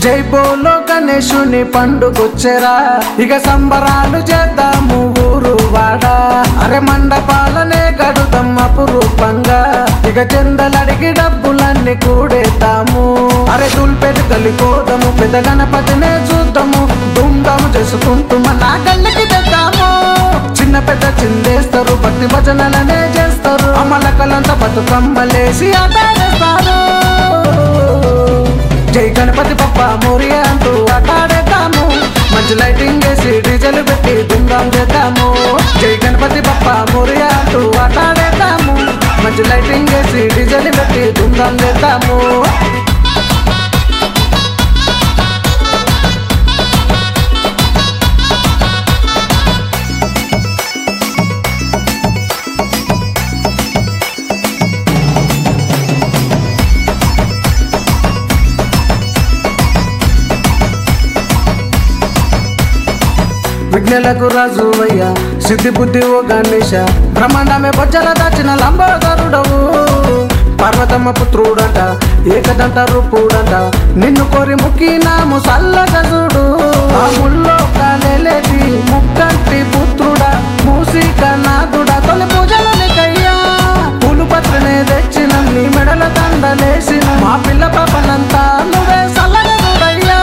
జై బోలో గణేశుని పండుగొచ్చెరా ఇక సంబరాలు చేద్దాము ఊరు వాడ అరే మండపాలనే గడుదాం అపురూపంగా ఇక చెందలడిగి డబ్బులన్నీ కూడేద్దాము అరే దుల్పెది కలిపోదాము పెద్ద గణపతినే చూద్దాము దుమ్దాము చేసుకుంటూ మన కళ్ళకి తెద్దాము చిన్న పెద్ద చిందేస్తారు భక్తి భజనలనే చేస్తారు అమలకలంతా బతుకమ్మలేసి ఆటాడేస్తారు జై గణపతి పప్ప మోరియా అంటూ ఆటాడేద్దాము మంచి లైటింగ్ వేసి డీజెల్ పెట్టి దుమ్దాం చేద్దాము జై గణపతి పప్ప మోరియా అంటూ ఆటాడేద్దాము మంచి లైటింగ్ వేసి డీజెల్ పెట్టి దుమ్దాం చేద్దాము విఘ్నలకు రాజు అయ్యా సిద్ధి బుద్ధి ఓ గణేశ బ్రహ్మాండమే బొజ్జల దాచిన లంబోదరుడవు పర్వతమ్మ పుత్రుడంట ఏకదంత రూపుడంట నిన్ను కోరి ముక్కినాము సల్లగా చూడు ఆ ముల్లో కాలేటి ముక్కంటి పుత్రుడా మూసిక నాదుడా తొలి పూజలు నీకయ్యా పూలు పత్రనే తెచ్చిన నీ మెడల దండలేసిన మా పిల్ల పాపనంతా నువ్వే సల్లగా చూడయ్యా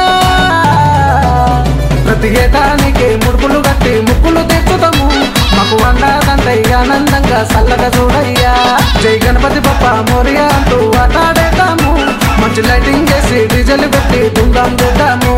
ప్రతి ఏటానికి ముడుపులు కట్టి ముక్కులు తెచ్చుతాము మాకు వండాదంటే ఆనందంగా చల్లగా చూడయ్యా జై గణపతి బప్ప మోరియా అంటూ ఆటాడేద్దాము మంచి లైటింగ్ చేసి డీజెల్ పెట్టి దుందాం చేద్దాము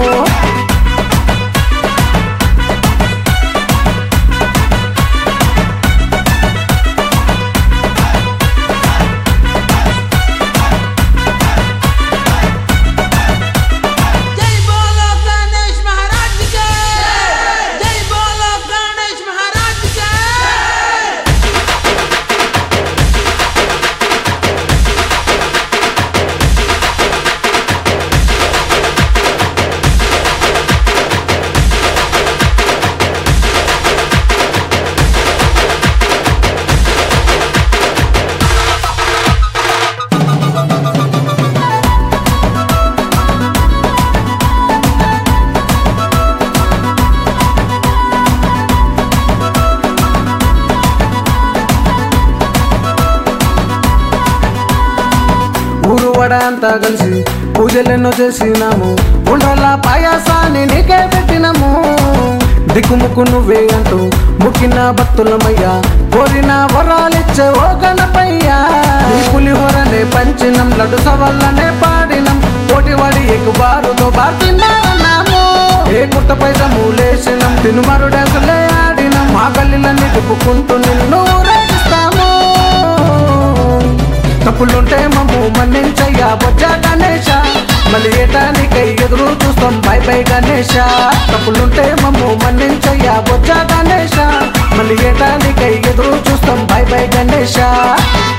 जय बोलो गणेश महाराज की जय जय बोलो गणेश महाराज की जय ఊరు వడ అంతా కలిసి పూజలెన్నో చేసినాము ఉండ్రల పాయాసాన్ని నీకే పెట్టినాము దిక్కుముక్కు నువ్వే అంటూ ముక్కిన భక్తులమయ్యా కోరిన వరాలిచ్చే ఓ గణపయ్యా నీ పులిహోరనే పంచినం లడ్డు సవల్లనే పాడినం పోటీవాడి ఎక్కుబారుతో బాడుతున్నాము ఏ కుట్ట పైసము లేచినం తినుమరు డ్యాన్సులే ఆడినం మా గల్లీలన్నీ తిప్పుకుంటూ నిన్ను ఊరేగిస్తాము తప్పులుంటే మమ్ము మన్నించయ్యా బొజ్జా గణేశ మళ్ళీ ఏటానికై ఎదురు చూస్తాం బై బై గణేశ తప్పులుంటే మమ్ము మన్నించయ్యా బొజ్జా గణేశ మళ్ళీ ఏటానికై ఎదురు చూస్తాం బై బై గణేశ